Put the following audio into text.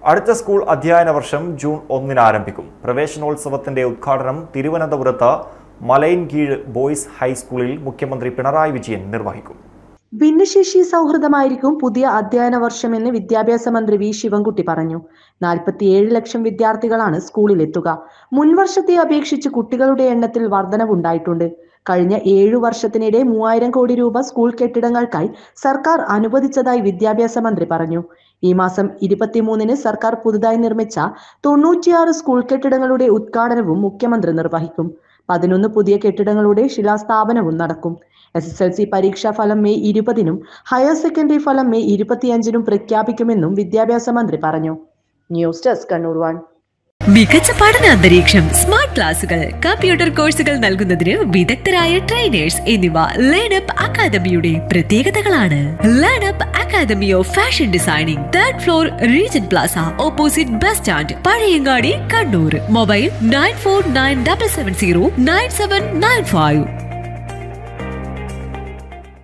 അടുത്ത സ്കൂൾ അധ്യയന വർഷം ജൂൺ ഒന്നിന് ആരംഭിക്കും പ്രവേശനോത്സവത്തിന്റെ ഉദ്ഘാടനം തിരുവനന്തപുരത്ത് മലയൻകീഴ് ബോയ്സ് ഹൈസ്കൂളിൽ മുഖ്യമന്ത്രി പിണറായി വിജയൻ നിർവഹിക്കും ഭിന്നശേഷി സൗഹൃദമായിരിക്കും പുതിയ അധ്യയന വർഷമെന്ന് വിദ്യാഭ്യാസ മന്ത്രി വി ശിവൻകുട്ടി പറഞ്ഞു നാൽപ്പത്തിയേഴ് ലക്ഷം വിദ്യാർത്ഥികളാണ് സ്കൂളിലെത്തുക മുൻവർഷത്തെ അപേക്ഷിച്ച് കുട്ടികളുടെ എണ്ണത്തിൽ വർധനവുണ്ടായിട്ടുണ്ട് കഴിഞ്ഞ ഏഴു വർഷത്തിനിടെ മൂവായിരം കോടി രൂപ സ്കൂൾ കെട്ടിടങ്ങൾക്കായി സർക്കാർ അനുവദിച്ചതായി വിദ്യാഭ്യാസ മന്ത്രി പറഞ്ഞു ഈ മാസം ഇരുപത്തിമൂന്നിന് സർക്കാർ പുതുതായി നിർമ്മിച്ച തൊണ്ണൂറ്റിയാറ് സ്കൂൾ കെട്ടിടങ്ങളുടെ ഉദ്ഘാടനവും മുഖ്യമന്ത്രി നിർവഹിക്കും പതിനൊന്ന് പുതിയ കെട്ടിടങ്ങളുടെ ശിലാസ്ഥാപനവും നടക്കും എസ് എസ് എൽ സി പരീക്ഷാ ഫലം മെയ് ഇരുപതിനും ഹയർ സെക്കൻഡറി ഫലം മെയ് ഇരുപത്തിയഞ്ചിനും പ്രഖ്യാപിക്കുമെന്നും വിദ്യാഭ്യാസ മന്ത്രി പറഞ്ഞു ന്യൂസ് ഡെസ്ക് കണ്ണൂർ വൺ മികച്ച പഠന അന്തരീക്ഷം സ്മാർട്ട് ക്ലാസുകൾ കമ്പ്യൂട്ടർ കോഴ്സുകൾ നൽകുന്നതിന് വിദഗ്ധരായ ട്രെയിനേഴ്സ് എന്നിവ ലേണപ്പ് അക്കാദമിയുടെ പ്രത്യേകതകളാണ് LearnUp academy of fashion designing third floor Regen plaza opposite bus stand Pazhayangadi Kannur mobile nine four nine double seven zero nine seven nine five